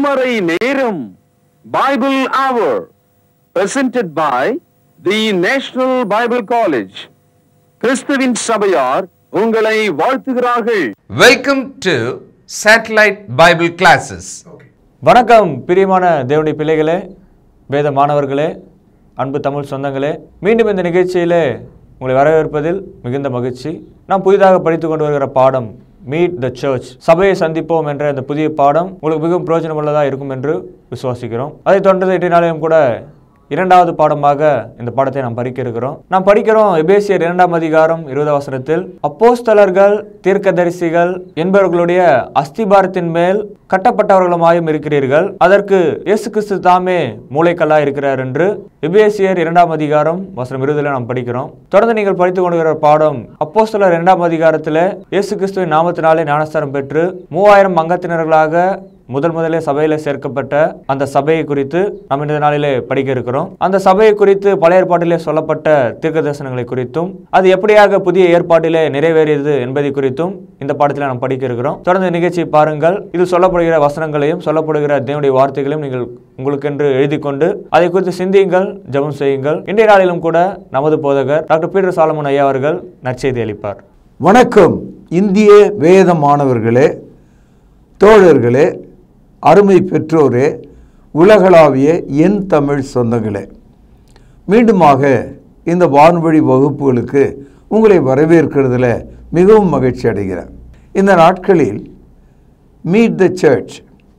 திருமறை நேரம் Bible hour presented by the National Bible College கிறிஸ்துவின் சபையார் உங்களை வாழ்த்துகிறார்கள் Welcome to Satellite Bible Classes. வணக்கம் பிரியமான தேவனுடைய பிள்ளைகளே வேத மாணவர்களே அன்பு தமிழ் சொந்தங்களே மீண்டும் இந்த நிகழ்ச்சியிலே உங்களை வரவேற்பதில் மிகுந்த மகிழ்ச்சி நாம் புதிதாக படித்து கொண்டு வருகிற பாடம் மீட் த சர்ச் சபையை சந்திப்போம் என்ற இந்த புதிய பாடம் உங்களுக்கு மிகவும் பிரயோஜனமுள்ளதாக இருக்கும் என்று விசுவாசிக்கிறோம் அதைத் தொடர்ந்து இன்றைய நாளையும் கூட இரண்டாவது பாடமாக இந்த பாடத்தை நாம் படிக்க இருக்கிறோம் நாம் படிக்கிறோம் எபேசியர் இரண்டாம் அதிகாரம் இருபது வசனத்தில் அப்போஸ்தலர்கள் தீர்க்கதரிசிகள் என்பவர்களுடைய அஸ்திபாரத்தின் மேல் கட்டப்பட்டவர்களுமாயும் இருக்கிறீர்கள் அதற்கு இயேசு கிறிஸ்து தாமே மூளைக்கல்லா இருக்கிறார் என்று எபேசியர் இரண்டாம் அதிகாரம் வசனம் இருபதுல நாம் படிக்கிறோம் தொடர்ந்து நீங்கள் படித்துக் கொண்டிருக்கிற பாடம் அப்போஸ்தலர் இரண்டாம் அதிகாரத்தில் இயேசு கிறிஸ்துவின் நாமத்தினாலே ஞானஸ்தானம் பெற்று மூவாயிரம் அங்கத்தினர்களாக முதல் முதலே சபையில சேர்க்கப்பட்ட அந்த சபையை குறித்து நாம் இந்த நாளிலே படிக்க இருக்கிறோம் அந்த சபையை குறித்து பழைய ஏற்பாட்டிலே சொல்லப்பட்ட தீர்க்க தரிசனங்களை குறித்தும் அது எப்படியாக புதிய ஏற்பாட்டிலே நிறைவேறியது என்பதை குறித்தும் இந்த பாடத்தில் நாம் படிக்க இருக்கிறோம் தொடர்ந்து நிகழ்ச்சியை பாருங்கள் இது சொல்லப்படுகிற வசனங்களையும் சொல்லப்படுகிற தேவனுடைய வார்த்தைகளையும் நீங்கள் உங்களுக்கென்று எழுதி கொண்டு அதை குறித்து சிந்தியுங்கள் ஜெபம் செய்யுங்கள் இன்றைய நாளிலும் கூட நமது போதகர் டாக்டர் பீட்டர் சாலமன் ஐயா அவர்கள் நற்செய்தி அளிப்பார் வணக்கம் இந்திய வேத மாணவர்களே தோழர்களே அருமை பெற்றோரே உலகளாவிய என் தமிழ் சொந்தங்களே மீண்டுமாக இந்த வான்வழி வகுப்புகளுக்கு உங்களை வரவேற்கிறதுல மிகவும் மகிழ்ச்சி அடைகிறேன் இந்த நாட்களில் மீட் த சர்ச்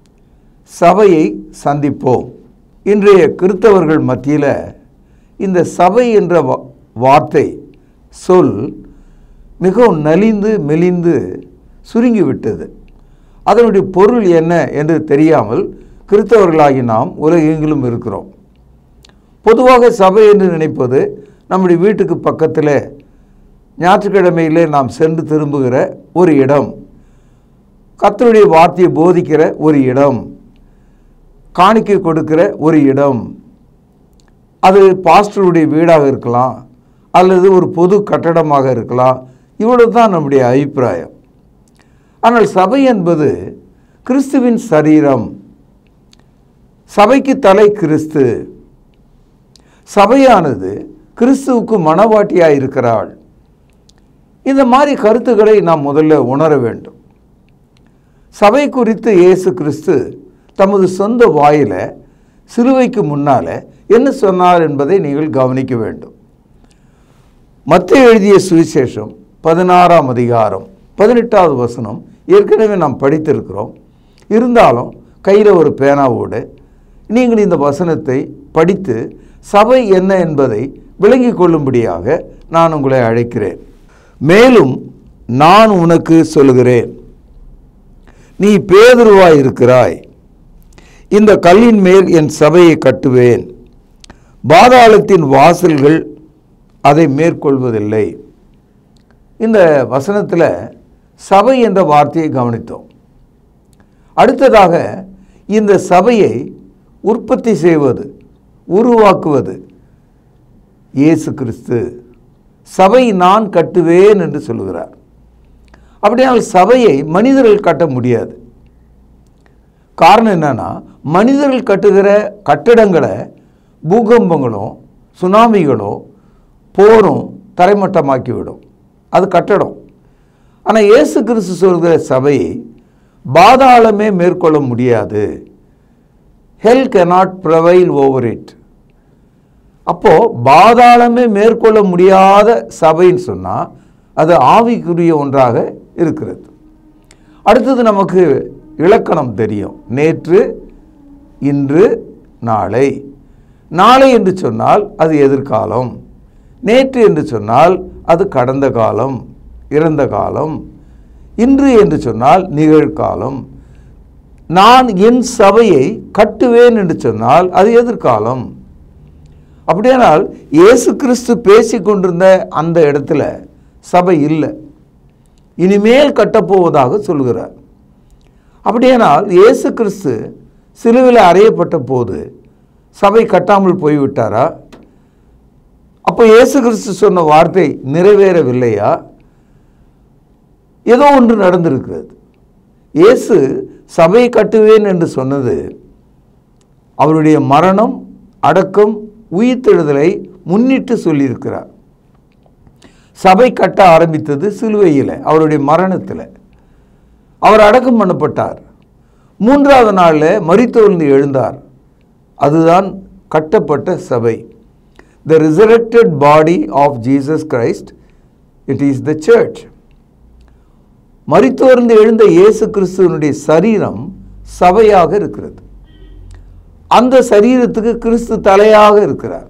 சபையை சந்திப்போம் இன்றைய கிறித்தவர்கள் மத்தியில் இந்த சபை என்ற வா- வார்த்தை சொல் மிகவும் நலிந்து மெலிந்து சுருங்கிவிட்டது அதனுடைய பொருள் என்ன என்று தெரியாமல் கிறித்தவர்களாகி நாம் உலகெங்கிலும் இருக்கிறோம் பொதுவாக சபை என்று நினைப்பது நம்முடைய வீட்டுக்கு பக்கத்தில் ஞாயிற்றுக்கிழமையிலே நாம் சென்று திரும்புகிற ஒரு இடம் கர்த்தருடைய வார்த்தையை போதிக்கிற ஒரு இடம் காணிக்கை கொடுக்கிற ஒரு இடம் அது பாஸ்டருடைய வீடாக இருக்கலாம் அல்லது ஒரு பொது கட்டடமாக இருக்கலாம் இவ்வளவு தான் நம்முடைய அபிப்பிராயம் ஆனால் சபை என்பது கிறிஸ்துவின் சரீரம் சபைக்கு தலை கிறிஸ்து சபையானது கிறிஸ்துவுக்கு மனவாட்டியாக இருக்கிறாள் இந்த மாதிரி கருத்துக்களை நாம் முதல்ல உணர வேண்டும் சபை குறித்து இயேசு கிறிஸ்து தமது சொந்த வாயில சிலுவைக்கு முன்னால என்ன சொன்னார் என்பதை நீங்கள் கவனிக்க வேண்டும் மத்திய எழுதிய சுவிசேஷம் பதினாறாம் அதிகாரம் பதினெட்டாவது வசனம் ஏற்கனவே நாம் படித்திருக்கிறோம் இருந்தாலும் கையில் ஒரு பேனாவோடு நீங்கள் இந்த வசனத்தை படித்து சபை என்ன என்பதை விளங்கிக் கொள்ளும்படியாக நான் உங்களை அழைக்கிறேன் மேலும் நான் உனக்கு சொல்லுகிறேன் நீ பேதுருவாய் இருக்கிறாய் இந்த கல்லின் மேல் என் சபையை கட்டுவேன் பாதாளத்தின் வாசல்கள் அதை மேற்கொள்வதில்லை இந்த வசனத்தில் சபை என்ற வார்த்தையை கவனித்தோம் அடுத்ததாக இந்த சபையை உற்பத்தி செய்வது உருவாக்குவது இயேசு கிறிஸ்து சபை நான் கட்டுவேன் என்று சொல்லுகிறார் அப்படியானால் சபையை மனிதர்கள் கட்ட முடியாது காரணம் என்னன்னா மனிதர்கள் கட்டுகிற கட்டிடங்களை பூகம்பங்களும் சுனாமிகளும் போரும் தரைமட்டமாக்கிவிடும் அது கட்டடம் ஆனால் இயேசு கிறிஸ்து சொல்கிற சபையை பாதாளமே மேற்கொள்ள முடியாது hell cannot prevail over it அப்போ பாதாளமே மேற்கொள்ள முடியாத சபைன்னு சொன்னால் அது ஆவிக்குரிய ஒன்றாக இருக்கிறது அடுத்தது நமக்கு இலக்கணம் தெரியும் நேற்று இன்று நாளை நாளை என்று சொன்னால் அது எதிர்காலம் நேற்று என்று சொன்னால் அது கடந்த காலம் இறந்த காலம் இன்று என்று சொன்னால் நிகழ்காலம் நான் என் சபையை கட்டுவேன் என்று சொன்னால் அது எதிர்காலம் அப்படியானால் இயேசு கிறிஸ்து பேசிக் கொண்டிருந்த அந்த இடத்துல சபை இல்லை இனிமேல் கட்டப்போவதாக சொல்கிறார் அப்படியானால் இயேசு கிறிஸ்து சிலுவையில் அறையப்பட்ட போது சபை கட்டாமல் போய்விட்டாரா அப்போ இயேசு கிறிஸ்து சொன்ன வார்த்தை நிறைவேறவில்லையா ஏதோ ஒன்று நடந்திருக்கிறது இயேசு சபை கட்டுவேன் என்று சொன்னது அவருடைய மரணம் அடக்கம் உயிர்த்தெழுதலை முன்னிட்டு சொல்லியிருக்கிறார் சபை கட்ட ஆரம்பித்தது சிலுவையில் அவருடைய மரணத்தில் அவர் அடக்கம் பண்ணப்பட்டார் மூன்றாவது நாளில் மரித்தோர்ந்து எழுந்தார் அதுதான் கட்டப்பட்ட சபை the resurrected body of Jesus Christ it is the church மரித்தோர்ந்து எழுந்த இயேசு கிறிஸ்துவனுடைய சரீரம் சபையாக இருக்கிறது அந்த சரீரத்துக்கு கிறிஸ்து தலையாக இருக்கிறார்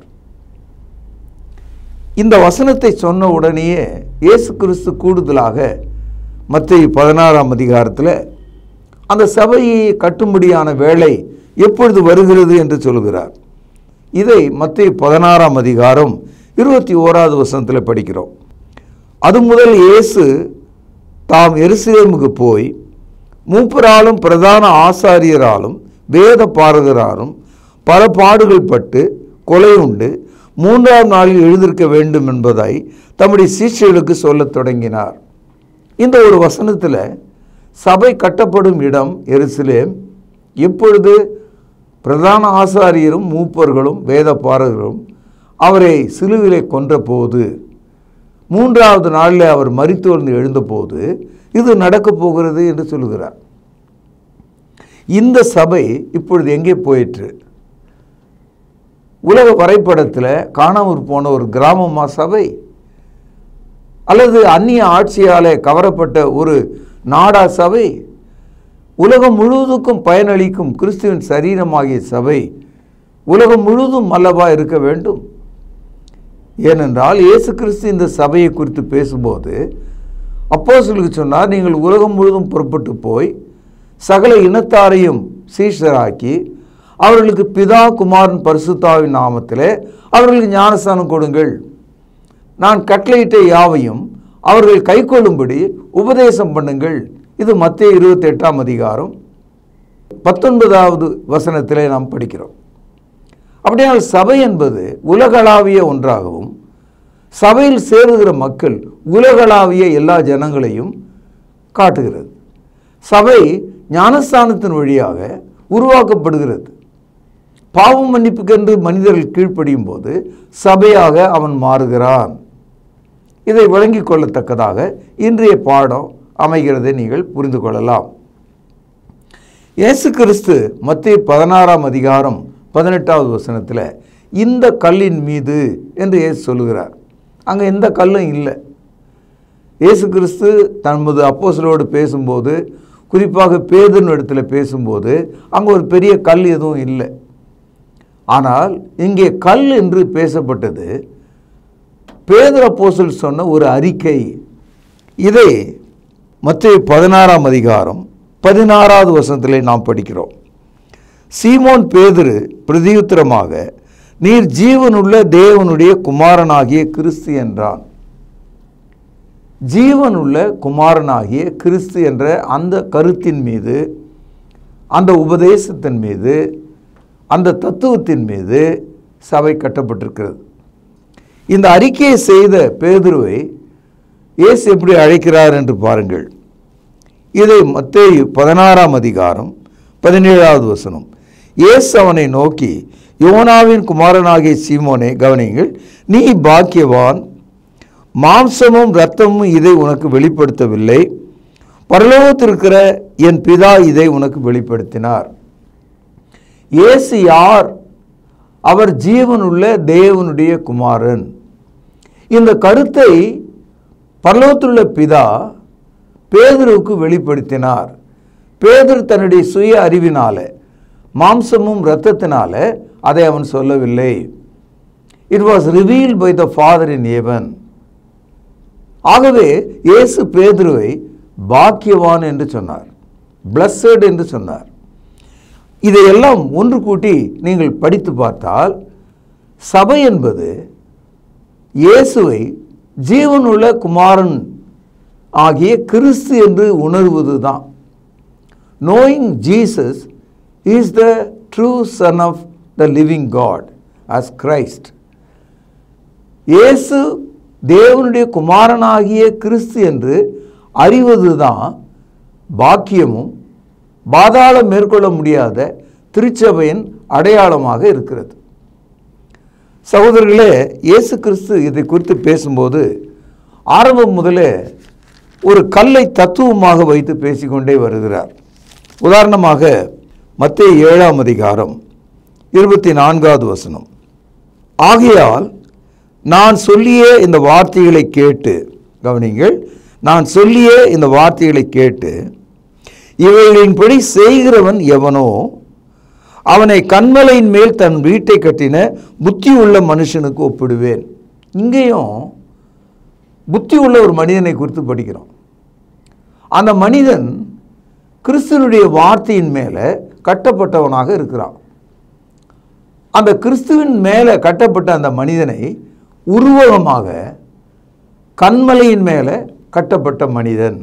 இந்த வசனத்தை சொன்ன உடனேயே இயேசு கிறிஸ்து கூடுதலாக மத்திய பதினாறாம் அதிகாரத்தில் அந்த சபையை கட்டும்படியான வேலை எப்பொழுது வருகிறது என்று சொல்கிறார் இதை மத்திய பதினாறாம் அதிகாரம் இருபத்தி ஓராவது வசனத்தில் படிக்கிறோம் அது முதல் இயேசு தாம் எருசலேமுக்கு போய் மூப்பராலும் பிரதான ஆசாரியராலும் வேத பாரகராலும் பல பாடுகள் பட்டு கொலை உண்டு மூன்றாம் நாளில் எழுந்திருக்க வேண்டும் என்பதை தம்முடைய சீஷர்களுக்கு சொல்லத் தொடங்கினார் இந்த ஒரு வசனத்தில் சபை கட்டப்படும் இடம் எருசலேம் எப்பொழுது பிரதான ஆசாரியரும் மூப்பர்களும் வேத பாரகரும் அவரை சிலுவிலே கொன்றபோது மூன்றாவது நாளில் அவர் மரித்தோர்ந்து எழுந்தபோது இது நடக்கப் போகிறது என்று சொல்கிறார் இந்த சபை இப்பொழுது எங்கே போயிற்று உலக வரைபடத்தில் காணாமற் போன ஒரு கிராமமா சபை அல்லது அந்நிய ஆட்சியாலே கவரப்பட்ட ஒரு நாடா சபை உலகம் முழுவதுக்கும் பயனளிக்கும் கிறிஸ்துவின் சரீரமாகிய சபை உலகம் முழுவதும் அல்லவா இருக்க வேண்டும் ஏனென்றால் இயேசு கிறிஸ்து இந்த சபையை குறித்து பேசும்போது அப்போஸ்தலருக்கு சொன்னார் நீங்கள் உலகம் முழுவதும் புறப்பட்டு போய் சகல இனத்தாரையும் சீஷராக்கி அவர்களுக்கு பிதா குமாரன் பரிசுத்தாவின் நாமத்திலே அவர்களுக்கு ஞானஸ்தானம் கொடுங்கள் நான் கட்டளையிட்ட யாவையும் அவர்கள் கைக்கொள்ளும்படி உபதேசம் பண்ணுங்கள் இது மத்திய இருபத்தி எட்டாம் அதிகாரம் பத்தொன்பதாவது வசனத்திலே நாம் படிக்கிறோம் அப்படியானால் சபை என்பது உலகளாவிய ஒன்றாகவும் சபையில் சேருகிற மக்கள் உலகளாவிய எல்லா ஜனங்களையும் காட்டுகிறது சபை ஞானஸ்தானத்தின் வழியாக உருவாக்கப்படுகிறது பாவம் மன்னிப்புக்கென்று மனிதர்கள் கீழ்ப்படியும் போது சபையாக அவன் மாறுகிறான் இதை விளங்கிக் கொள்ளத்தக்கதாக இன்றைய பாடம் அமைகிறதை நீங்கள் புரிந்து கொள்ளலாம் இயேசு கிறிஸ்து மத்திய பதினாறாம் அதிகாரம் பதினெட்டாவது வசனத்தில் இந்த கல்லின் மீது என்று இயேசு சொல்லுகிறார் அங்கே எந்த கல்லும் இல்லை இயேசு கிறிஸ்து தமது அப்போஸ்தலரோடு பேசும்போது குறிப்பாக பேதுன்னு இடத்துல பேசும்போது அங்கே ஒரு பெரிய கல் எதுவும் இல்லை ஆனால் இங்கே கல் என்று பேசப்பட்டது பேதுரு அப்போஸ்தலர் சொன்ன ஒரு அறிக்கை இதை மத்திய பதினாறாம் அதிகாரம் பதினாறாவது வசனத்திலே நாம் படிக்கிறோம் சீமோன் பேதுரு பிரதியுத்தரமாக நீர் ஜீவனுள்ள தேவனுடைய குமாரனாகிய கிறிஸ்து என்றான் ஜீவனுள்ள குமாரனாகிய கிறிஸ்து என்ற அந்த கருத்தின் மீது அந்த உபதேசத்தின் மீது அந்த தத்துவத்தின் மீது சபை கட்டப்பட்டிருக்கிறது இந்த அறிக்கையை செய்த பேதுருவை இயேசு எப்படி அழைக்கிறார் என்று பாருங்கள் இதை மத்தேயு பதினாறாம் அதிகாரம் பதினேழாவது வசனம் இயேசு அவனை நோக்கி யோனாவின் குமாரனாகிய சீமோனே கவனியுங்கள் நீ பாக்கியவான் மாம்சமும் இரத்தமும் இதை உனக்கு வெளிப்படுத்தவில்லை பரலோகத்திருக்கிற என் பிதா இதை உனக்கு வெளிப்படுத்தினார் இயேசு யார் அவர் ஜீவனுள்ள தேவனுடைய குமாரன் இந்த கருத்தை பரலோகத்திலுள்ள பிதா பேதுருவுக்கு வெளிப்படுத்தினார் பேதுரு தன்னுடைய சுய அறிவினால மாம்சமும் இரத்தத்தினால அதை அவன் சொல்லவில்லை it was reveal by the Father in heaven ஆகவே இயேசு பேதுருவை பாக்கியவான் என்று சொன்னார் பிளஸட் என்று சொன்னார் இதையெல்லாம் ஒன்று கூட்டி நீங்கள் படித்து பார்த்தால் சபை என்பது இயேசுவை ஜீவனுள்ள குமாரன் ஆகிய கிறிஸ்து என்று உணர்வது தான் knowing Jesus is the true son of the living God as Christ இயேசு தேவனுடைய குமாரனாகிய கிறிஸ்து என்று அறிவது தான் பாக்கியமும் பாதாளம் மேற்கொள்ள முடியாத திருச்சபையின் அடையாளமாக இருக்கிறது சகோதரர்களே இயேசு கிறிஸ்து இதை குறித்து பேசும்போது ஆரம்பம் முதலே ஒரு கல்லை தத்துவமாக வைத்து பேசிக்கொண்டே வருகிறார் உதாரணமாக மத்திய ஏழாம் அதிகாரம் இருபத்தி நான்காவது வசனம் ஆகையால் நான் சொல்லிய இந்த வார்த்தைகளை கேட்டு கவனிங்கள் நான் சொல்லிய இந்த வார்த்தைகளை கேட்டு இவைகளின்படி செய்கிறவன் எவனோ அவனை கண்மலையின் மேல் தன் வீட்டை கட்டின புத்தி உள்ள மனுஷனுக்கு ஒப்பிடுவேன் இங்கேயும் புத்தி உள்ள ஒரு மனிதனை குறித்து படிக்கிறோம் அந்த மனிதன் கிறிஸ்துவனுடைய வார்த்தையின் மேலே கட்டப்பட்டவனாக இருக்கிறான் அந்த கிறிஸ்துவின் மேலே கட்டப்பட்ட அந்த மனிதனை உருவகமாக கண்மலையின் மேலே கட்டப்பட்ட மனிதன்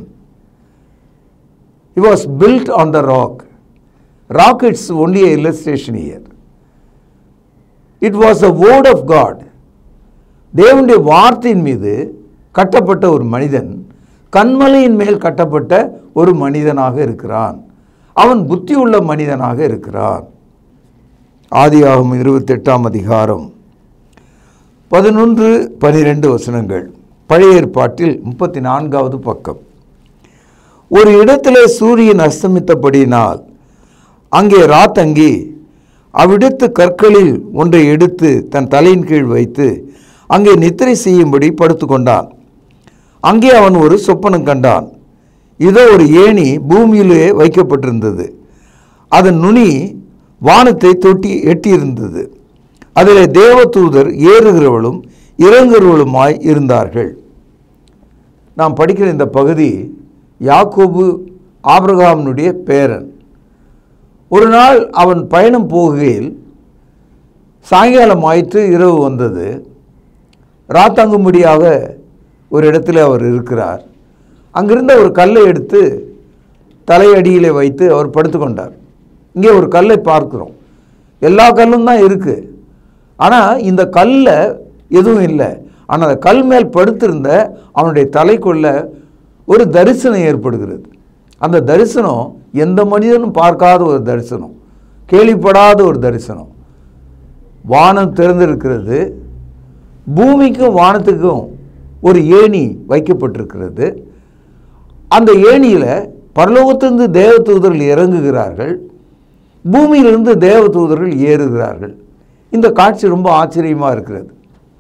he was built on the rock rock it's only a illustration here it was the word of god தேவனுடைய வார்த்தையின் மீது கட்டப்பட்ட ஒரு மனிதன் கண்மலையின் மேல் கட்டப்பட்ட ஒரு மனிதனாக இருக்கிறான் அவன் புத்தி உள்ள மனிதனாக இருக்கிறான் ஆதியாகும் இருபத்தெட்டாம் அதிகாரம் பதினொன்று பனிரெண்டு வசனங்கள் பழைய ஏற்பாட்டில் முப்பத்தி நான்காவது பக்கம் ஒரு இடத்திலே சூரியன் அஸ்தமித்தபடியினால் அங்கே ராத்தங்கி அவ்விடத்து கற்களில் ஒன்றை எடுத்து தன் தலையின் கீழ் வைத்து அங்கே நித்திரை செய்யும்படி படுத்துக்கொண்டான் அங்கே அவன் ஒரு சொப்பனம் கண்டான் இதோ ஒரு ஏணி பூமியிலே வைக்கப்பட்டிருந்தது அதன் நுனி வானத்தை தொட்டி எட்டியிருந்தது அதிலே தேவதூதர் ஏறுகிறவளும் இறங்குகிறவளுமாய் இருந்தார்கள் நாம் படிக்கிற இந்த பகுதி யாக்கோபு ஆபிரகாமினுடைய பேரன் ஒரு நாள் அவன் பயணம் போகையில் சாயங்காலம் ஆயிற்று இரவு வந்தது ராத்தங்கும்படியாக ஒரு இடத்துல அவர் இருக்கிறார் அங்கிருந்த ஒரு கல்லை எடுத்து தலையடியிலே வைத்து அவர் படுத்துக்கொண்டார் இங்கே ஒரு கல்லை பார்க்கிறோம் எல்லா கல்லும் தான் இருக்குது ஆனால் இந்த கல்ல எதுவும் இல்லை ஆனால் அந்த கல் மேல் படுத்திருந்த அவனுடைய தலைக்குள்ள ஒரு தரிசனம் ஏற்படுகிறது அந்த தரிசனம் எந்த மனிதனும் பார்க்காத ஒரு தரிசனம் கேள்விப்படாத ஒரு தரிசனம் வானம் திறந்திருக்கிறது பூமிக்கும் வானத்துக்கும் ஒரு ஏணி வைக்கப்பட்டிருக்கிறது அந்த ஏணியில் பரலோகத்திலிருந்து தேவதூதர்கள் இறங்குகிறார்கள் பூமியிலிருந்து தேவதூதர்கள் ஏறுகிறார்கள் இந்த காட்சி ரொம்ப ஆச்சரியமாக இருக்கிறது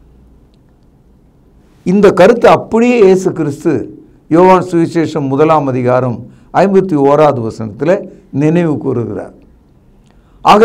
இந்த கருத்து அப்படியே இயேசு கிறிஸ்து யோவான் சுவிசேஷம் முதலாம் அதிகாரம் ஐம்பத்தி ஓராவது வசனத்தில் நினைவு கூறுகிறார் ஆக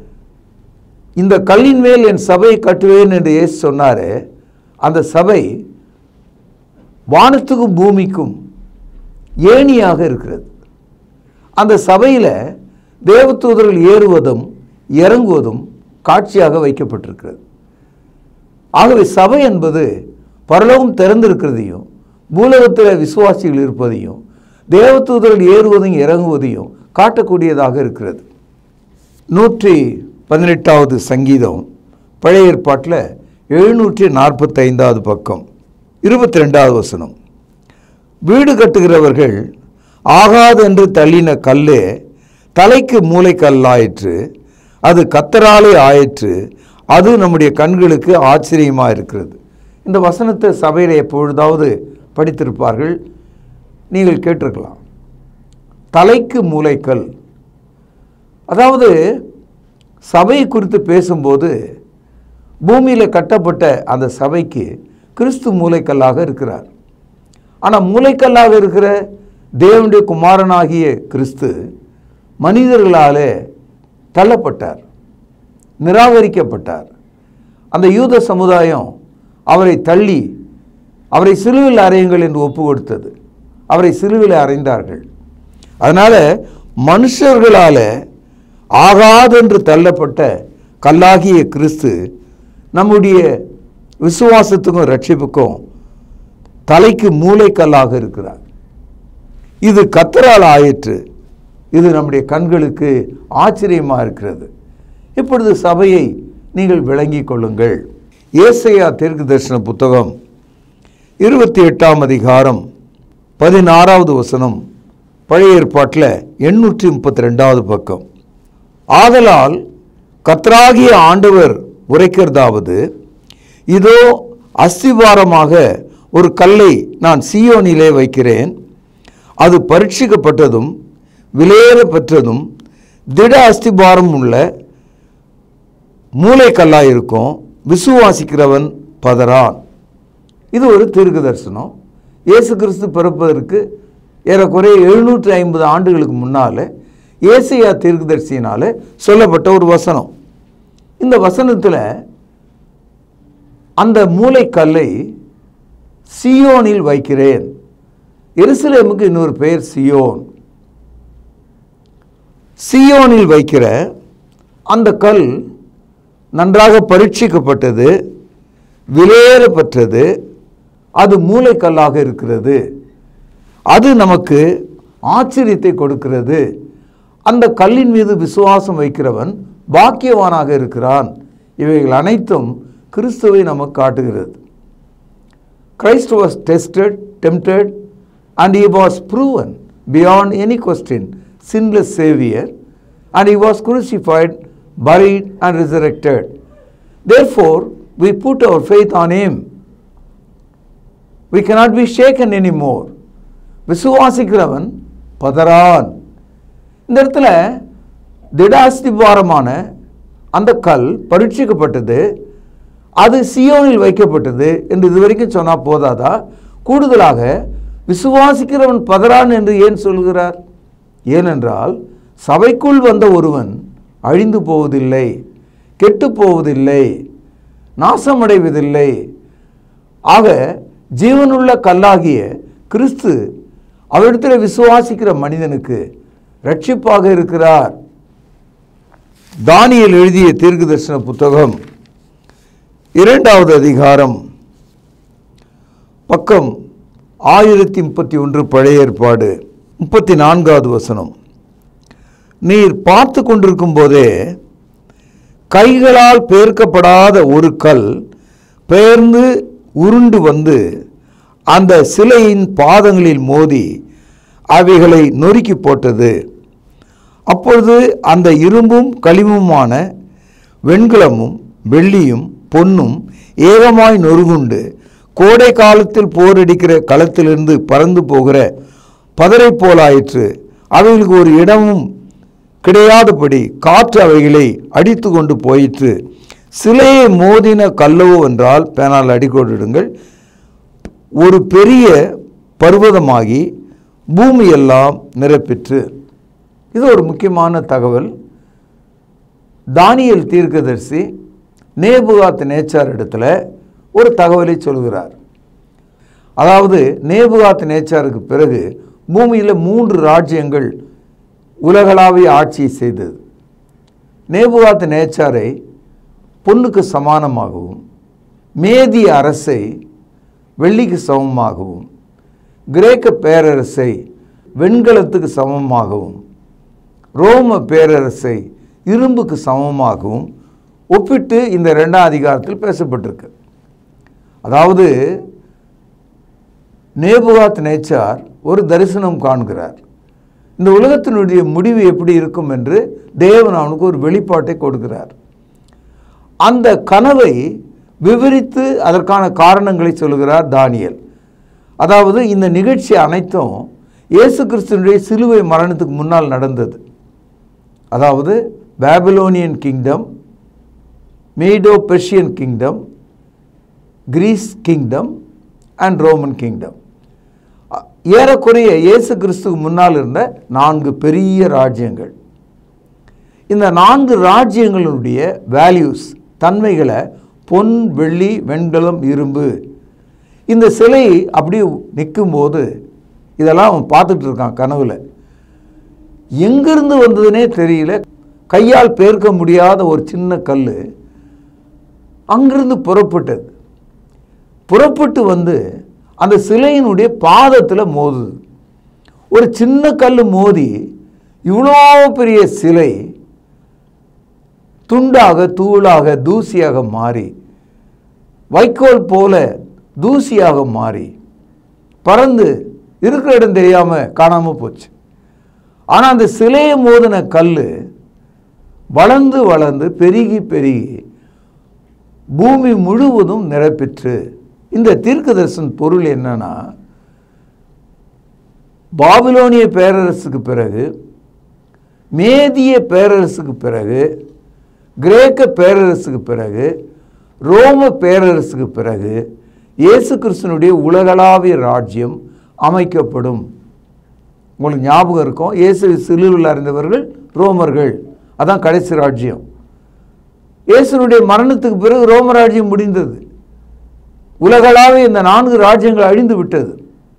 இந்த கல்லின் மேல் என் சபையை கட்டுவேன் என்று இயேசு சொன்னாரே அந்த சபை வானத்துக்கும் பூமிக்கும் ஏணியாக இருக்கிறது அந்த சபையில் தேவதூதர்கள் ஏறுவதும் இறங்குவதும் காட்சியாக வைக்கப்பட்டிருக்கிறது ஆகவே சபை என்பது பரலோகம் திறந்திருக்கிறதையும் பூலகத்தில் விசுவாசிகள் இருப்பதையும் தேவதூதர்கள் ஏறுவதையும் இறங்குவதையும் காட்டக்கூடியதாக இருக்கிறது நூற்றி பதினெட்டாவது சங்கீதம் பழைய ஏற்பாட்டில் எழுநூற்றி நாற்பத்தைந்தாவது பக்கம் இருபத்தி ரெண்டாவது வசனம் வீடு கட்டுகிறவர்கள் ஆகாதென்று தள்ளின கல்லே தலைக்கு மூளைக்கல்லாயிற்று அது கத்தராலே ஆயிற்று அது நம்முடைய கண்களுக்கு ஆச்சரியமாக இருக்கிறது இந்த வசனத்தை சபையில் எப்பொழுதாவது படித்திருப்பார்கள் நீங்கள் கேட்டிருக்கலாம் தலைக்கு மூளைக்கல் அதாவது சபை குறித்து பேசும்போது பூமியில் கட்டப்பட்ட அந்த சபைக்கு கிறிஸ்து மூளைக்கல்லாக இருக்கிறார் ஆனால் மூளைக்கல்லாக இருக்கிற தேவனுடைய குமாரனாகிய கிறிஸ்து மனிதர்களாலே தள்ளப்பட்டார் நிராகரிக்கப்பட்டார் அந்த யூத சமுதாயம் அவரை தள்ளி அவரை சிலுவில் அறையுங்கள் என்று ஒப்பு கொடுத்தது அவரை சிலுவில் அறைந்தார்கள் அதனால் மனுஷர்களால் ஆகாதென்று தள்ளப்பட்ட கல்லாகிய கிறிஸ்து நம்முடைய விசுவாசத்துக்கும் ரட்சிப்புக்கும் தலைக்கு மூளைக்கல்லாக இருக்கிறார் இது கத்தரால் ஆயிற்று இது நம்முடைய கண்களுக்கு ஆச்சரியமாக இருக்கிறது இப்பொழுது சபையை நீங்கள் விளங்கிக் கொள்ளுங்கள் ஏசையா தெற்கு தரிசன புத்தகம் இருபத்தி எட்டாம் அதிகாரம் பதினாறாவது வசனம் பழைய ஏற்பாட்டில் எண்ணூற்றி முப்பத்தி ரெண்டாவது பக்கம் ஆதலால் கத்ராகிய ஆண்டவர் உரைக்கிறதாவது இதோ அஸ்திவாரமாக ஒரு கல்லை நான் சீயோனிலே வைக்கிறேன் அது பரீட்சிக்கப்பட்டதும் விலையேற பெற்றதும் திட அஸ்திபாரம் உள்ள மூளைக்கல்லாக இருக்கும் விசுவாசிக்கிறவன் பதறான் இது ஒரு தீர்க்க தரிசனம் இயேசு கிறிஸ்து பிறப்பதற்கு ஏறக்குறைய எழுநூற்றி ஐம்பது ஆண்டுகளுக்கு முன்னால் ஏசியா தீர்க்கதரிசியினால் சொல்லப்பட்ட ஒரு வசனம் இந்த வசனத்தில் அந்த மூளைக்கல்லை சியோனில் வைக்கிறேன் எருசலேமுக்கு இன்னொரு பெயர் சியோன் சியோனில் வைக்கிற அந்த கல் நன்றாக பரீட்சிக்கப்பட்டது விலையேறப்பட்டது அது மூளைக்கல்லாக இருக்கிறது அது நமக்கு ஆச்சரியத்தை கொடுக்கிறது அந்த கல்லின் மீது விசுவாசம் வைக்கிறவன் பாக்கியவானாக இருக்கிறான் இவைகள் அனைத்தும் கிறிஸ்துவை நமக்கு காட்டுகிறது Christ was tested, tempted, and he was proven beyond any question, sinless Savior, and he was crucified, buried, and resurrected. Therefore, we put our faith on him. We cannot be shaken anymore. விசுவாசிக்கிறவன் பதறான் இந்த இடத்துல திடாஸ்திபாரமான அந்த கல் பரீட்சிக்கப்பட்டது அது சியோனில் வைக்கப்பட்டது என்று இதுவரைக்கும் சொன்னால் போதாதா கூடுதலாக விசுவாசிக்கிறவன் பதறான் என்று ஏன் சொல்கிறார் ஏனென்றால் சபைக்குள் வந்த ஒருவன் அழிந்து போவதில்லை கெட்டு போவதில்லை நாசமடைவதில்லை ஆக ஜீவனுள்ள கல்லாகிய கிறிஸ்து அவரிடத்தில் விசுவாசிக்கிற மனிதனுக்கு ரட்சிப்பாக இருக்கிறார் தானியல் எழுதிய தீர்க்க தரிசன புத்தகம் இரண்டாவது அதிகாரம் பக்கம் ஆயிரத்தி முப்பத்தி ஒன்று பழைய ஏற்பாடு முப்பத்தி நான்காவது வசனம் நீர் பார்த்து கொண்டிருக்கும் போதே கைகளால் பெயர்க்கப்படாத ஒரு கல் பெயர்ந்து உருண்டு வந்து அந்த சிலையின் பாதங்களில் மோதி அவைகளை நொறுக்கி போட்டது அப்பொழுது அந்த இரும்பும் களிமுமான வெண்கலமும் வெள்ளியும் பொன்னும் ஏகமாய் நொறுகுண்டு கோடை காலத்தில் போரடிக்கிற களத்திலிருந்து பறந்து போகிற பதரை போலாயிற்று அவைகளுக்கு ஒரு இடமும் கிடையாதபடி காற்று அவைகளை அடித்து கொண்டு போயிற்று சிலையை மோதின கல்லவோ என்றால் பேனால் அடிக்கோடிடுங்கள் ஒரு பெரிய பர்வதமாகி பூமியெல்லாம் நிரப்பிற்று இது ஒரு முக்கியமான தகவல் தானியல் தீர்க்கதரிசி நேபுகாத் நேச்சார் இடத்துல ஒரு தகவலை சொல்கிறார் அதாவது நேபுகாத் நேச்சாருக்கு பிறகு பூமியில் மூன்று ராஜ்யங்கள் உலகளாவிய ஆட்சியை செய்தது நேபுகாத் நேச்சாரை பொண்ணுக்கு சமானமாகவும் மேதிய அரசை வெள்ளிக்கு சமமாகவும் கிரேக்க பேரரசை வெண்கலத்துக்கு சமமாகவும் ரோம பேரரசை இரும்புக்கு சமமாகவும் ஒப்பிட்டு இந்த ரெண்டாம் அதிகாரத்தில் பேசப்பட்டிருக்கு அதாவது நேபுகாத் நேச்சார் ஒரு தரிசனம் காண்கிறார் இந்த உலகத்தினுடைய முடிவு எப்படி இருக்கும் என்று தேவன் அவனுக்கு ஒரு வெளிப்பாட்டை கொடுக்கிறார் அந்த கனவை விவரித்து அதற்கான காரணங்களை சொல்கிறார் தானியல் அதாவது இந்த நிகழ்ச்சி அனைத்தும் இயேசு கிறிஸ்துவனுடைய சிலுவை மரணத்துக்கு முன்னால் நடந்தது அதாவது Babylonian kingdom Medo Persian kingdom Greece kingdom and Roman kingdom அ- ஏறக்குறைய இயேசு கிறிஸ்துக்கு முன்னால் இருந்த நான்கு பெரிய ராஜ்யங்கள் இந்த நான்கு ராஜ்யங்களுடைய வேல்யூஸ் தன்மைகளை பொன் வெள்ளி வெண்கலம் இரும்பு இந்த சிலை அப்படியே நிற்கும்போது இதெல்லாம் அவன் பார்த்துட்டு இருக்கான் கனவுல எங்கிருந்து வந்ததுனே தெரியல கையால் பேர்க்க முடியாத ஒரு சின்ன கல் அங்கிருந்து புறப்பட்டது புறப்பட்டு வந்து அந்த சிலையினுடைய பாதத்தில் மோதுது ஒரு சின்ன கல் மோதி இவ்வளோ பெரிய சிலை துண்டாக தூளாக தூசியாக மாறி வைக்கோல் போல தூசியாக மாறி பறந்து இருக்கிற இடம் தெரியாமல் காணாமல் போச்சு ஆனால் அந்த சிலையை மோதின கல் வளர்ந்து வளர்ந்து பெருகி பெருகி பூமி முழுவதும் நிரப்பிற்று இந்த தீர்க்கதரிசன் பொருள் என்னன்னா பாபிலோனிய பேரரசுக்கு பிறகு மேதிய பேரரசுக்கு பிறகு கிரேக்க பேரரசுக்கு பிறகு ரோம பேரரசுக்கு பிறகு இயேசு கிறிஸ்தனுடைய உலகளாவிய ராஜ்யம் அமைக்கப்படும் உங்களுக்கு ஞாபகம் இருக்கும் இயேசு சிலுவில் அறிந்தவர்கள் ரோமர்கள் அதான் கடைசி ராஜ்யம் இயேசுனுடைய மரணத்துக்கு பிறகு ரோம ராஜ்யம் முடிந்தது உலகளாவிய இந்த நான்கு ராஜ்யங்கள் அழிந்து விட்டது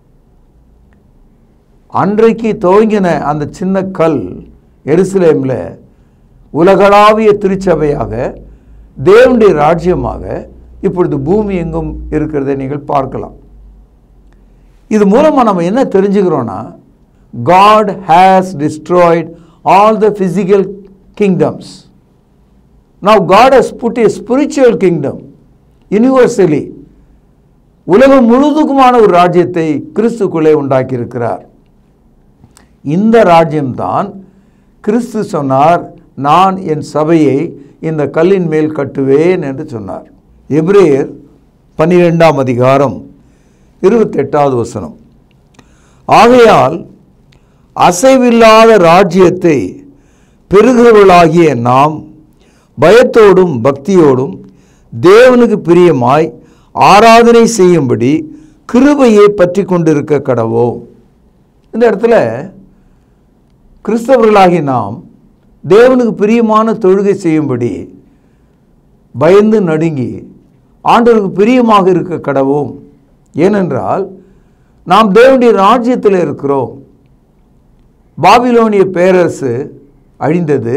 அன்றைக்கு துவங்கின அந்த சின்ன கல் எருசலேமில் உலகளாவிய திருச்சபையாக தேவனுடைய ராஜ்யமாக இப்பொழுது பூமி எங்கும் இருக்கிறதை நீங்கள் பார்க்கலாம் இது மூலமாக நம்ம என்ன தெரிஞ்சுக்கிறோன்னா God has destroyed all the physical kingdoms now God has put a spiritual kingdom universally உலகம் முழுதுக்குமான ஒரு ராஜ்யத்தை கிறிஸ்துக்குள்ளே உண்டாக்கியிருக்கிறார் இந்த ராஜ்யம்தான் கிறிஸ்து சொன்னார் நான் என் சபையை இந்த கல்லின் மேல் கட்டுவேன் என்று சொன்னார் எபிரேயர் பன்னிரெண்டாம் அதிகாரம் இருபத்தெட்டாவது வசனம் ஆகையால் அசைவில்லாத ராஜ்யத்தை பெறுகிறவர்களாகிய நாம் பயத்தோடும் பக்தியோடும் தேவனுக்கு பிரியமாய் ஆராதனை செய்யும்படி கிருபையை பற்றி கொண்டிருக்க கடவோம் இந்த இடத்துல கிறிஸ்தவர்களாகி நாம் தேவனுக்கு பிரியமான தொழுகை செய்யும்படி பயந்து நடுங்கி ஆண்டவருக்கு பிரியமாக இருக்க கடவோம் ஏனென்றால் நாம் தேவனுடைய ராஜ்யத்தில் இருக்கிறோம் பாபிலோனிய பேரரசு அழிந்தது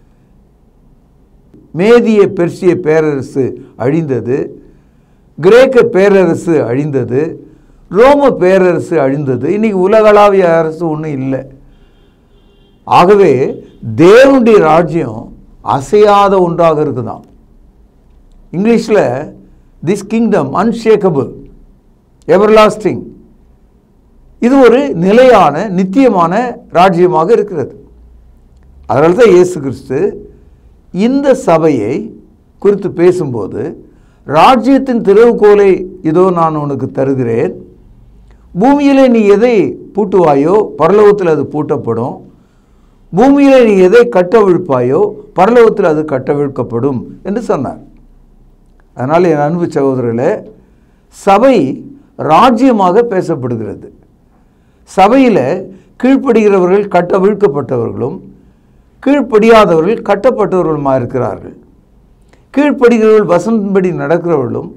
மேதிய பெர்சிய பேரரசு அழிந்தது கிரேக்க பேரரசு அழிந்தது ரோம பேரரசு அழிந்தது இன்னைக்கு உலகளாவிய அரசு ஒன்றும் இல்லை ஆகவே தேவனுடைய ராஜ்யம் அசையாத ஒன்றாக இருக்குதாம் இங்கிலீஷில் திஸ் கிங்டம் அன்ஷேக்கபிள் எவர்லாஸ்டிங் இது ஒரு நிலையான நித்தியமான ராஜ்யமாக இருக்கிறது அதனால தான் இயேசு கிறிஸ்து இந்த சபையை குறித்து பேசும்போது ராஜ்யத்தின் திறவுகோலை இதோ நான் உனக்கு தருகிறேன் பூமியிலே நீ எதை பூட்டுவாயோ பரலோகத்தில் அது பூட்டப்படும் பூமியிலே நீ எதை கட்டவிழ்ப்பாயோ பரலோகத்தில் அது கட்டவிழ்க்கப்படும் என்று சொன்னார் அதனால் என் அன்பு சகோதரர்களே சபை ராஜ்யமாக பேசப்படுகிறது சபையில் கீழ்ப்படுகிறவர்கள் கட்டவிழ்க்கப்பட்டவர்களும் கீழ்ப்படியாதவர்கள் கட்டப்பட்டவர்களுமாக இருக்கிறார்கள் கீழ்ப்படுகிறவர்கள் வசனத்தின்படி நடக்கிறவர்களும்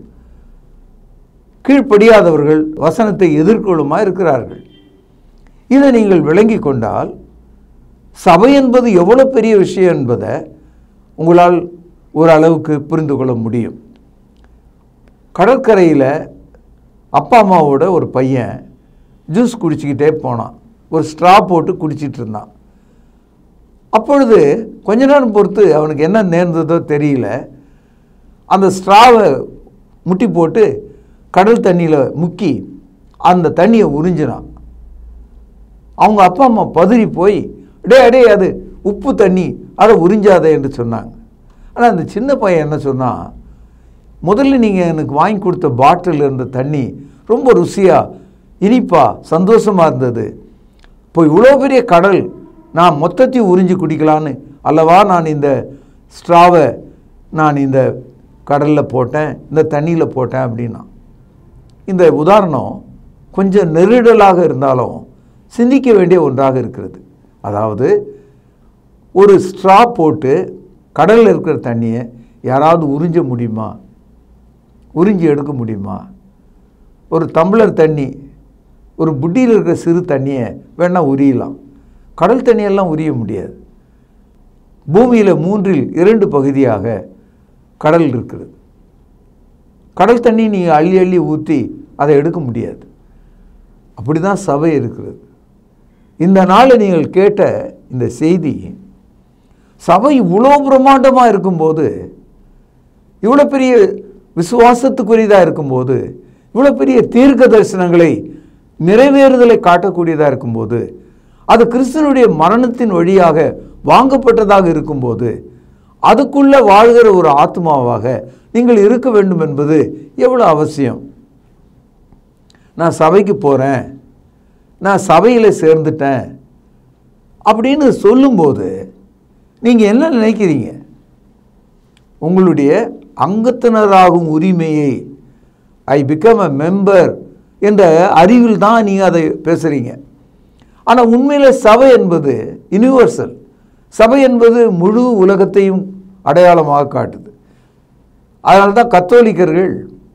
கீழ்ப்படியாதவர்கள் வசனத்தை எதிர்கொள்ளுமாக இருக்கிறார்கள் இதை நீங்கள் விளங்கி கொண்டால் சபை என்பது எவ்வளோ பெரிய விஷயம் என்பதை உங்களால் ஓரளவுக்கு புரிந்து கொள்ள முடியும் கடற்கரையில் அப்பா அம்மாவோட ஒரு பையன் ஜூஸ் குடிச்சிக்கிட்டே போனான் ஒரு ஸ்ட்ரா போட்டு குடிச்சிட்டு இருந்தான் அப்பொழுது கொஞ்ச நேரம் பொறுத்து அவனுக்கு என்ன நேர்ந்ததோ தெரியல அந்த ஸ்ட்ராவை முட்டி போட்டு கடல் தண்ணியில் முக்கி அந்த தண்ணியை உறிஞ்சினான் அவங்க அப்பா அம்மா பதறி போய் டே அடே அது உப்பு தண்ணி அதை உறிஞ்சாத என்று சொன்னாங்க ஆனால் அந்த சின்ன பையன் என்ன சொன்னான் முதல்ல நீங்கள் எனக்கு வாங்கி கொடுத்த பாட்டில் இருந்த தண்ணி ரொம்ப ருசியாக இனிப்பா சந்தோஷமாக இருந்தது இப்போ இவ்வளோ பெரிய கடல் நான் மொத்தத்தையும் உறிஞ்சி குடிக்கலான்னு அல்லவா நான் இந்த ஸ்ட்ராவை நான் இந்த கடலில் போட்டேன் இந்த தண்ணியில் போட்டேன் அப்படின்னா இந்த உதாரணம் கொஞ்சம் நெருடலாக இருந்தாலும் சிந்திக்க வேண்டிய ஒன்றாக இருக்கிறது அதாவது ஒரு ஸ்ட்ரா போட்டு கடலில் இருக்கிற தண்ணியை யாராவது உறிஞ்ச முடியுமா உறிஞ்சி எடுக்க முடியுமா ஒரு டம்ளர் தண்ணி ஒரு புட்டியில் இருக்கிற சிறு தண்ணியை வேணால் உரியலாம் கடல் தண்ணியெல்லாம் உரிய முடியாது பூமியில் மூன்றில் இரண்டு பகுதியாக கடல் இருக்கிறது கடல் தண்ணி நீங்கள் அள்ளி அள்ளி ஊற்றி அதை எடுக்க முடியாது அப்படி தான் சபை இருக்கிறது இந்த நாளில் நீங்கள் கேட்ட இந்த செய்தி சபை இவ்வளோ பிரம்மாண்டமாக இருக்கும்போது இவ்வளோ பெரிய விசுவாசத்துக்குரியதாக இருக்கும்போது இவ்வளோ பெரிய தீர்க்க தரிசனங்களை நிறைவேறுதலை காட்டக்கூடியதாக இருக்கும்போது அது கிறிஸ்துவனுடைய மரணத்தின் வழியாக வாங்கப்பட்டதாக இருக்கும்போது அதுக்குள்ள வாழ்கிற ஒரு ஆத்மாவாக நீங்கள் இருக்க வேண்டும் என்பது எவ்வளோ அவசியம் நான் சபைக்கு போகிறேன் நான் சபையில் சேர்ந்துட்டேன் அப்படின்னு சொல்லும்போது நீங்கள் என்ன நினைக்கிறீங்க உங்களுடைய அங்கத்தினராகும் உரிமையை ஐ பிகம் அ மெம்பர் என்ற அறிவில் தான் நீங்கள் அதை பேசுகிறீங்க ஆனால் உண்மையில் சபை என்பது யுனிவர்சல் சபை என்பது முழு உலகத்தையும் அடையாளமாக காட்டுது அதனால தான் கத்தோலிக்கர்கள்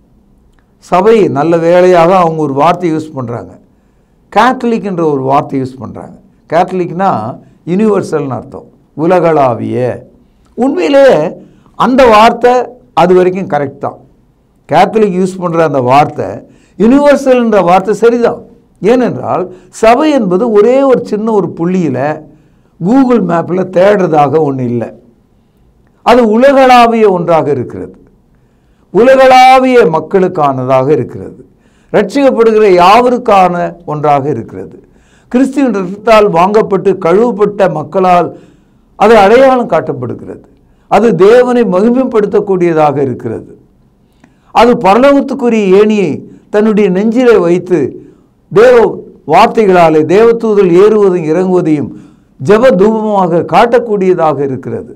சபை நல்ல வேலையாக அவங்க ஒரு வார்த்தை யூஸ் பண்ணுறாங்க கேத்தலிக் என்ற ஒரு வார்த்தை யூஸ் பண்ணுறாங்க கேத்தலிக்னா யுனிவர்சல்னு அர்த்தம் உலகளாவிய உண்மையிலே அந்த வார்த்தை அது வரைக்கும் கரெக்ட் தான் கேத்தலிக் யூஸ் பண்ணுற அந்த வார்த்தை யுனிவர்சல்ன்ற வார்த்தை சரிதான் ஏனென்றால் சபை என்பது ஒரே ஒரு சின்ன ஒரு புள்ளியில் கூகுள் மேப்பில் தேடுறதாக ஒன்று இல்லை அது உலகளாவிய ஒன்றாக இருக்கிறது உலகளாவிய மக்களுக்கானதாக இருக்கிறது ரட்சிக்கப்படுகிற யாவருக்கான ஒன்றாக இருக்கிறது கிறிஸ்துவின் ரத்தத்தால் வாங்கப்பட்டு கழுவப்பட்ட மக்களால் அது அடையாளம் காட்டப்படுகிறது அது தேவனை மகிமைப்படுத்தக்கூடியதாக இருக்கிறது அது பரலோகத்துக்குரிய ஏணியை தன்னுடைய நெஞ்சிலே வைத்து தேவ வார்த்தைகளாலே தேவதூதல் ஏறுவதும் இறங்குவதையும் ஜெப தூபமாக காட்டக்கூடியதாக இருக்கிறது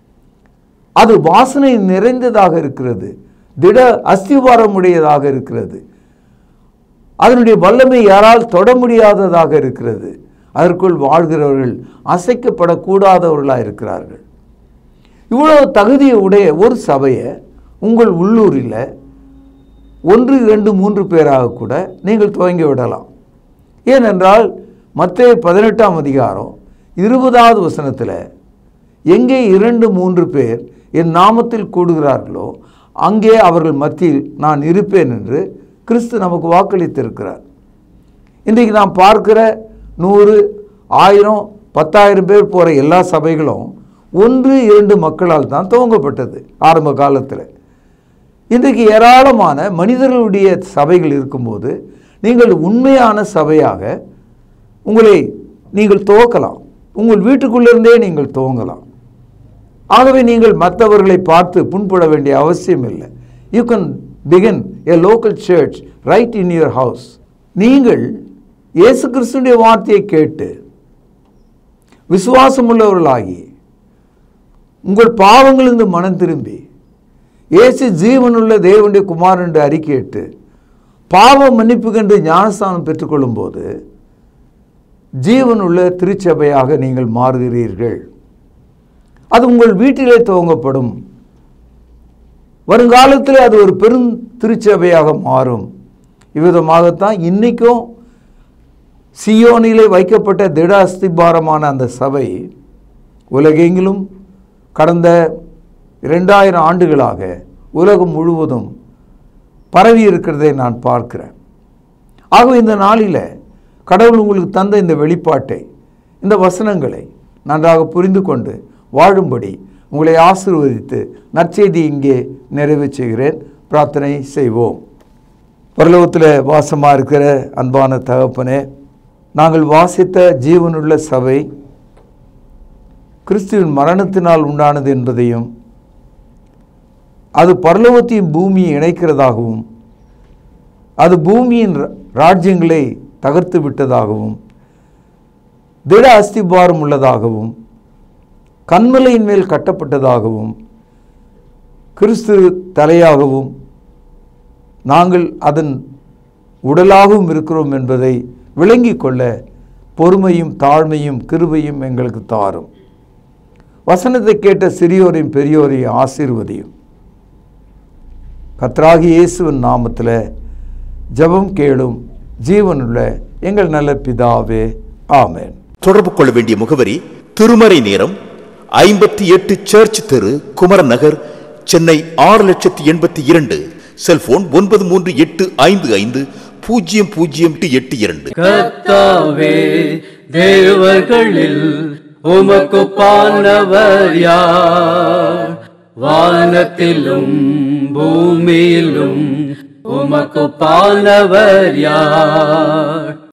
அது வாசனை நிறைந்ததாக இருக்கிறது திட அஸ்திவாரம் உடையதாக இருக்கிறது அதனுடைய வல்லமை யாரால் தொட முடியாததாக இருக்கிறது அதற்குள் வாழ்கிறவர்கள் அசைக்கப்படக்கூடாதவர்களாக இருக்கிறார்கள் இவ்வளவு தகுதியை உடைய ஒரு சபையை உங்கள் உள்ளூரில் ஒன்று இரண்டு மூன்று பேராக கூட நீங்கள் துவங்கி விடலாம் ஏனென்றால் மத்திய பதினெட்டாம் அதிகாரம் இருபதாவது வசனத்தில் எங்கே இரண்டு மூன்று பேர் என் நாமத்தில் கூடுகிறார்களோ அங்கே அவர்கள் மத்தியில் நான் இருப்பேன் என்று கிறிஸ்து நமக்கு வாக்களித்திருக்கிறார் இன்றைக்கு நாம் பார்க்கிற நூறு ஆயிரம் பத்தாயிரம் பேர் போகிற எல்லா சபைகளும் ஒன்று இரண்டு மக்களால் தான் துவங்கப்பட்டது ஆரம்ப காலத்தில் இன்றைக்கு ஏராளமான மனிதர்களுடைய சபைகள் இருக்கும்போது நீங்கள் உண்மையான சபையாக உங்களை நீங்கள் துவக்கலாம் உங்கள் வீட்டுக்குள்ளிருந்தே நீங்கள் துவங்கலாம் ஆகவே நீங்கள் மற்றவர்களை பார்த்து புண்பட வேண்டிய அவசியம் இல்லை you can begin a local church right in your house நீங்கள் இயேசு கிறிஸ்துடைய வார்த்தையை கேட்டு விசுவாசமுள்ளவர்களாகி உங்கள் பாவங்களிலிருந்து மனம் திரும்பி இயேசு ஜீவனுள்ள தேவனுடைய குமாரன் என்று அறிக்கையிட்டு பாவ மன்னிப்பு கண்டு ஞானஸ்தானம் பெற்றுக்கொள்ளும்போது ஜீவனுள்ள திருச்சபையாக நீங்கள் மாறுகிறீர்கள் அது உங்கள் வீட்டிலே துவங்கப்படும் வருங்காலத்தில் அது ஒரு பெரும் திருச்சபையாக மாறும் இவ்விதமாகத்தான் இன்றைக்கும் சியோனிலே வைக்கப்பட்ட திட அஸ்திபாரமான அந்த சபை உலகெங்கிலும் கடந்த இரண்டாயிரம் ஆண்டுகளாக உலகம் முழுவதும் பரவி இருக்கிறதை நான் பார்க்கிறேன் ஆகவே இந்த நாளில் கடவுள் உங்களுக்கு தந்த இந்த வெளிப்பாட்டை இந்த வசனங்களை நன்றாக புரிந்து கொண்டு வாழும்படி உங்களை ஆசீர்வதித்து நற்செய்தி இங்கே நிறைவு செய்கிறேன் பிரார்த்தனை செய்வோம் பரலோகத்தில் வாசமாக இருக்கிற அன்பான தகப்பனே நாங்கள் வாசித்த ஜீவனுள்ள சபை கிறிஸ்துவின் மரணத்தினால் உண்டானது என்பதையும் அது பரலோகத்தையும் பூமியை இணைக்கிறதாகவும் அது பூமியின் ரா- ராஜ்யங்களை தகர்த்து விட்டதாகவும் திட அஸ்திபாரம் உள்ளதாகவும் கண்மலையின் மேல் கட்டப்பட்டதாகவும் கிறிஸ்து தலையாகவும் நாங்கள் அதன் உடலாகவும் இருக்கிறோம் என்பதை விளங்கிக் கொள்ள பொறுமையும் தாழ்மையும் கிருபையும் எங்களுக்கு தாரும் வசனத்தை கேட்ட சிறியோரையும் பெரியோரையும் ஆசீர்வதியும் கத்ராகி இயேசுவின் நாமத்தில் ஜெபம் கேளும் ஜீவனுள்ள எங்கள் நல்ல பிதாவே ஆமென் தொடர்பு கொள்ள வேண்டிய முகவரி திருமறை நேரம் ஐம்பத்தி எட்டு சர்ச் தெரு குமரன் நகர் சென்னை ஆறு லட்சத்தி எண்பத்தி இரண்டு செல்போன் ஒன்பது மூன்று எட்டு ஐந்து ஐந்து பூஜ்ஜியம் பூஜ்ஜியம் எட்டு இரண்டு கர்த்தாவே தேவர்களில் உமக்குப்பானவர் யார் வானத்திலும் பூமியிலும் உமக்குப்பானவர் யார்